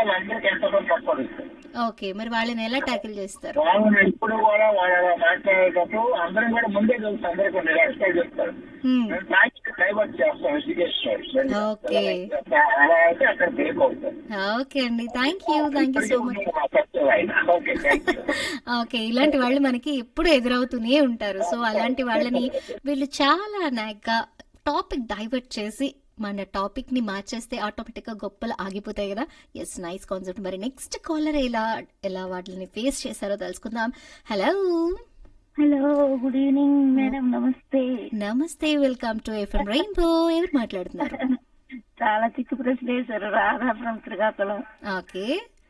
వాళ్ళందరికీ ఎంతో కొంత తప్పదు ఓకే మరి వాళ్ళని ఎలా ట్యాకిల్ చేస్తారు వాళ్ళని ఇప్పుడు కూడా వాళ్ళు అలా మాట్లాడేటప్పుడు అందరం కూడా ముందే తెలుసు అందరికీ కొన్ని రెస్పెక్ట్ చెప్తారు హ్మ్. మేము టాక్స్ డైవర్ట్ చేస్తాం ఎడ్యుకేషన్ ఓకే. అలా అయితే అక్కడ బ్రేక్ అవుతారు ఓకే అండి thank you thank you so much okay thank you okay ఇలాంటి వాళ్ళు మనకి ఎప్పుడు ఎదురవుతూనే ఉంటారు సో అలాంటి వాళ్ళని వీళ్ళు చాలా నాగ్గా టాపిక్ డైవర్ట్ చేసి మన టాపిక్ ని మార్చేస్తే ఆటోమేటిక్ గా గొప్పలు ఆగిపోతాయి కదా ఎస్ నైస్ కాన్సెప్ట్ మరి నెక్స్ట్ కాలర్ ఎలా ఎలా వాటిని ఫేస్ చేశారో తెలుసుకుందాం hello hello good evening madam నమస్తే నమస్తే వెల్కమ్ టు ఎఫ్ఎం రెయిన్బో ఎవరు మాట్లాడుతున్నారు చాలా చిక్కు ప్రశ్న వేశారు రాధాపురం శ్రీకాకుళం ఓకే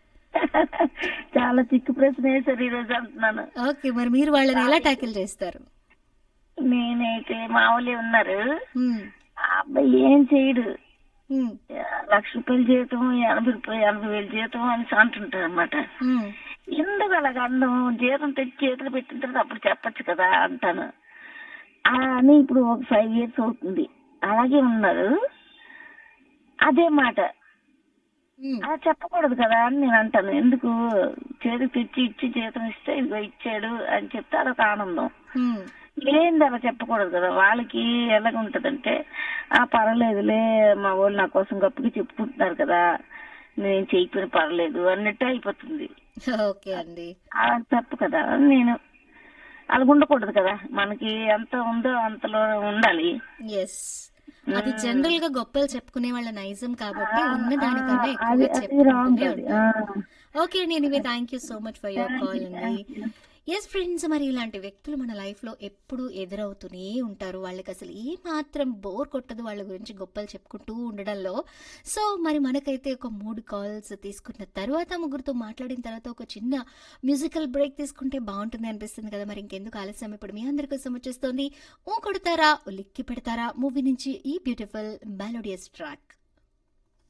చాలా చిక్కు ప్రశ్న వేశారు ఈరోజు అంటున్నాను ఓకే మరి మీరు వాళ్ళని ఎలా ట్యాకిల్ చేస్తారు నేనైతే మామూలే ఉన్నారు హ్మ్, ఆ అబ్బాయి ఏం చేయడు హ్మ్, లక్ష రూపాయలు జీతం ఎనభై రూపాయలు ఎనభై వేలు జీతం అని అంటుంటారు అనమాట హ్మ్. ఎందుకు అలాగ అందం జీతం తెచ్చి చేతులు పెట్టిన తర్వాత అప్పుడు చెప్పొచ్చు కదా అంటాను ఆ అని ఇప్పుడు ఒక ఫైవ్ ఇయర్స్ అవుతుంది అలాగే ఉన్నారు అదే మాట హ్మ్. అలా చెప్పకూడదు కదా అని నేను అంటాను ఎందుకు చేతి తెచ్చి ఇచ్చి జీతం ఇస్తే ఇదిగో ఇచ్చాడు అని చెప్తే అదొక ఆనందం హ్మ్. ఏంది అలా చెప్పకూడదు కదా వాళ్ళకి ఎలాగ ఉంటదంటే ఆ పర్వాలేదులే మా వాళ్ళు నా కోసం గొప్పగా చెప్పుకుంటున్నారు కదా నేను చేయకపోయినా పర్లేదు అన్నట్టు అయిపోతుంది ఓకే అండి అలా తప్పు కదా నేను అలా ఉండకూడదు కదా మనకి ఎంత ఉందో అంతలో ఉండాలి ఎస్ అది జనరల్ గా గొప్పలు చెప్పుకునే వాళ్ళ నైజం కాబట్టి ఉన్న దానికన్నా అది ఎక్కువగా అది చెప్పుకుంటూనే రాంగ్ అది ఉంటారు ఓకే అండి anyway thank you so much for your call అండి ఎస్ ఫ్రెండ్స్ మరి ఇలాంటి వ్యక్తులు మన లైఫ్ లో ఎప్పుడు ఎదురవుతూనే ఉంటారు వాళ్ళకి అసలు ఏ మాత్రం బోర్ కొట్టదు వాళ్ళ గురించి గొప్పలు చెప్పుకుంటూ ఉండడంలో సో మరి మనకైతే ఒక మూడు కాల్స్ తీసుకున్న తర్వాత ముగ్గురితో మాట్లాడిన తర్వాత ఒక చిన్న మ్యూజికల్ బ్రేక్ తీసుకుంటే బాగుంటుంది అనిపిస్తుంది కదా మరి ఇంకెందుకు ఆలస్యం ఇప్పుడు మీ అందరి కోసం వచ్చేస్తుంది ఓ కొడతారా ఓ లిక్కి పెడతారా మూవీ నుంచి ఈ బ్యూటిఫుల్ మెలోడియస్ ట్రాక్